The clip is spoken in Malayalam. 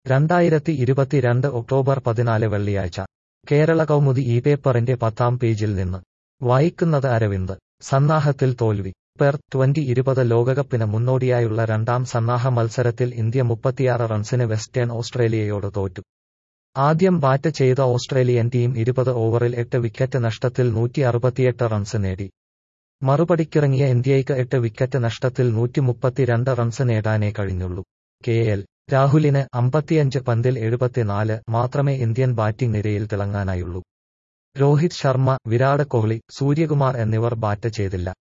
രണ്ടായിരത്തി ഇരുപത്തിരണ്ട് ഒക്ടോബർ പതിനാല് വെള്ളിയാഴ്ച കേരള കൗമുദി ഈ പേപ്പറിന്റെ പത്താം പേജിൽ നിന്ന് വായിക്കുന്നത് അരവിന്ദ് സന്നാഹത്തിൽ തോൽവി പെർ ട്വന്റി ഇരുപത് ലോകകപ്പിന് മുന്നോടിയായുള്ള രണ്ടാം സന്നാഹ മത്സരത്തിൽ ഇന്ത്യ മുപ്പത്തിയാറ് റൺസിന് വെസ്റ്റേൺ ഓസ്ട്രേലിയയോട് തോറ്റു ആദ്യം ബാറ്റ് ചെയ്ത ഓസ്ട്രേലിയൻ ടീം ഇരുപത് ഓവറിൽ എട്ട് വിക്കറ്റ് നഷ്ടത്തിൽ നൂറ്റി അറുപത്തിയെട്ട് റൺസ് നേടി മറുപടിക്കിറങ്ങിയ ഇന്ത്യയ്ക്ക് എട്ട് വിക്കറ്റ് നഷ്ടത്തിൽ നൂറ്റിമുപ്പത്തിരണ്ട് റൺസ് നേടാനേ കഴിഞ്ഞുള്ളൂ കെ എൽ രാഹുലിന് അമ്പത്തിയഞ്ച് പന്തിൽ എഴുപത്തിനാല് മാത്രമേ ഇന്ത്യൻ ബാറ്റിംഗ് നിരയിൽ തിളങ്ങാനായുള്ളൂ രോഹിത് ശർമ്മ വിരാട് കോഹ്ലി സൂര്യകുമാർ എന്നിവർ ബാറ്റ് ചെയ്തില്ല